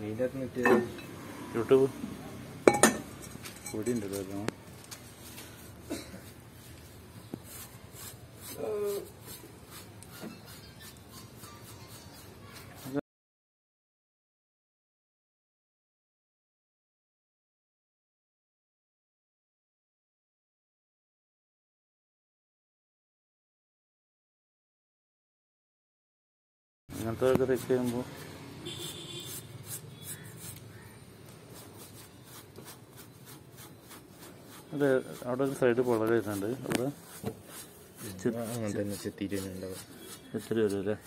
ഇതിൻ്റെ അകത്ത് മറ്റേ യൂട്യൂബ് പൊടി ഉണ്ടല്ലോ അങ്ങനത്തെ ഒക്കെ തെക്ക് ചെയ്യുമ്പോൾ അതെ അവിടെ ഒരു സൈഡ് പൊളക വരുന്നുണ്ട് അവിടെ അങ്ങനെ തന്നെ ചെത്തിയിട്ട് തന്നെ ഉണ്ടാവും ഇത്തിരി വരും അല്ലേ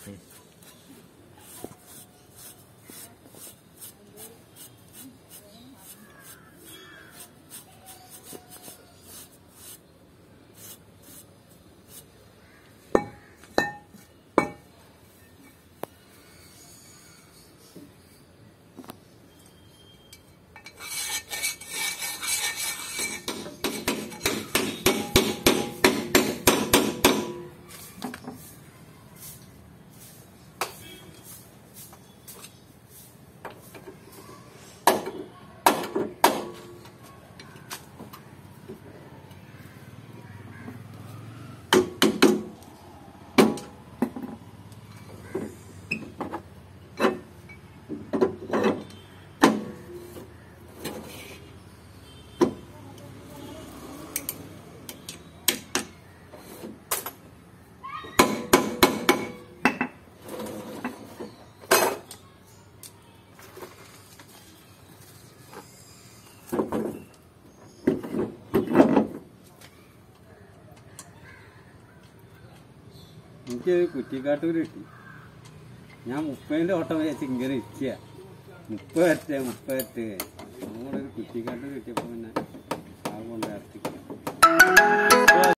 എനിക്ക് കുറ്റിക്കാട്ടൂർ കിട്ടി ഞാൻ മുപ്പതിൻ്റെ ഓട്ടം വെച്ച് ഇങ്ങനെ ഇരിക്കുക മുപ്പത് വരട്ടെ മുപ്പത് വരട്ടെ നമ്മളൊരു കുറ്റിക്കാട്ടൂർ കിട്ടിയപ്പോൾ പിന്നെ ആ കൊണ്ട് ഇറക്കി